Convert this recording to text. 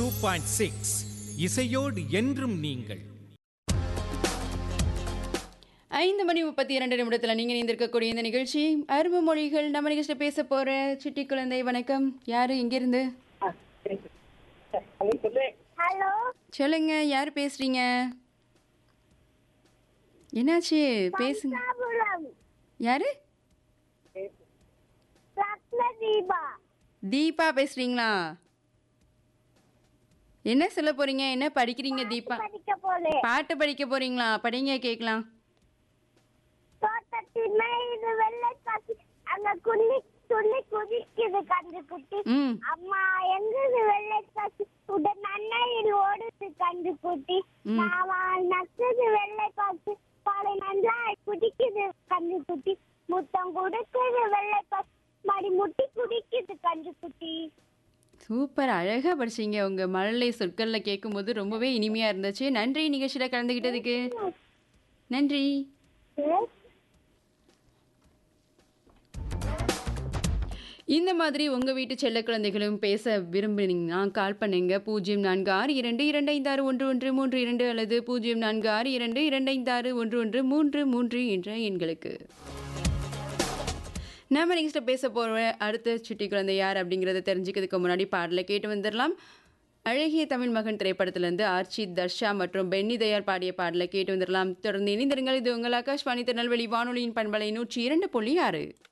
Two point six இசையோடு என்றும் நீங்கள் ஐந்து மணி முப்பத்தி இரண்டு நிமிடத்தில் நீங்கள் இணைந்திருக்கக்கூடிய இந்த நிகழ்ச்சி அரும்பு மொழிகள் நம்ம நிகழ்ச்சியில் பேச போகிற சிட்டி குழந்தை வணக்கம் யார் எங்கேருந்து ஹலோ சொல்லுங்க யார் பேசுறீங்க என்னாச்சு பேசுங்க சாபுரம் யாரு ரத்ன தீபா தீபா பேசுறீங்களா என்ன சொல்ல போறீங்க என்ன படிக்கிறீங்க தீபா படிக்க போறேன் பாட்டு படிக்க போறீங்களா படிங்க கேட்கலாம் தோட்டத்தின் இது வெள்ளை காசி அங்க குள்ளி துள்ளி குதிக்குது கண்டு குட்டி ம் அம்மா எங்குது வெள்ளை காசி உடன் அண்ணையில் ஓடுது கண்டு குட்டி ம். மாமா நக்குது வெள்ளை காசி பாலை நல்லா குடிக்குது கண்டு குட்டி முத்தம் கொடுக்குது வெள்ளை காசி மடி முட்டி குடிக்குது கண்டு குட்டி சூப்பர் அழகா படிச்சீங்க உங்க மழலை சொற்கள்ல கேட்கும்போது ரொம்பவே இனிமையா இருந்துச்சு நன்றி நிகழ்ச்சியில கலந்துகிட்டதுக்கு நன்றி இந்த மாதிரி உங்க வீட்டு செல்ல குழந்தைகளும் பேச விரும்புனீங்கன்னா கால் பண்ணுங்க பூஜ்ஜியம் நான்கு ஆறு இரண்டு இரண்டு ஐந்து ஆறு ஒன்று ஒன்று மூன்று இரண்டு அல்லது பூஜ்ஜியம் நான்கு ஆறு இரண்டு இரண்டு ஐந்து ஆறு ஒன்று ஒன்று மூன்று மூன்று என்ற எண்களுக்கு நம்ம நெக்ஸ்ட் பேச போகிற அடுத்த சுட்டி குழந்தை யார் அப்படிங்கிறத தெரிஞ்சுக்கிறதுக்கு முன்னாடி பாடலை கேட்டு வந்துடலாம் அழகிய தமிழ் மகன் திரைப்படத்திலிருந்து ஆர்ச்சி தர்ஷா மற்றும் பென்னி தயார் பாடிய பாடலை கேட்டு வந்துடலாம் தொடர்ந்து இணைந்திருங்கள் இது உங்கள் ஆகாஷ்வாணி திருநெல்வேலி வானொலியின் பண்பலை நூற்றி இரண்டு புள்ளி ஆறு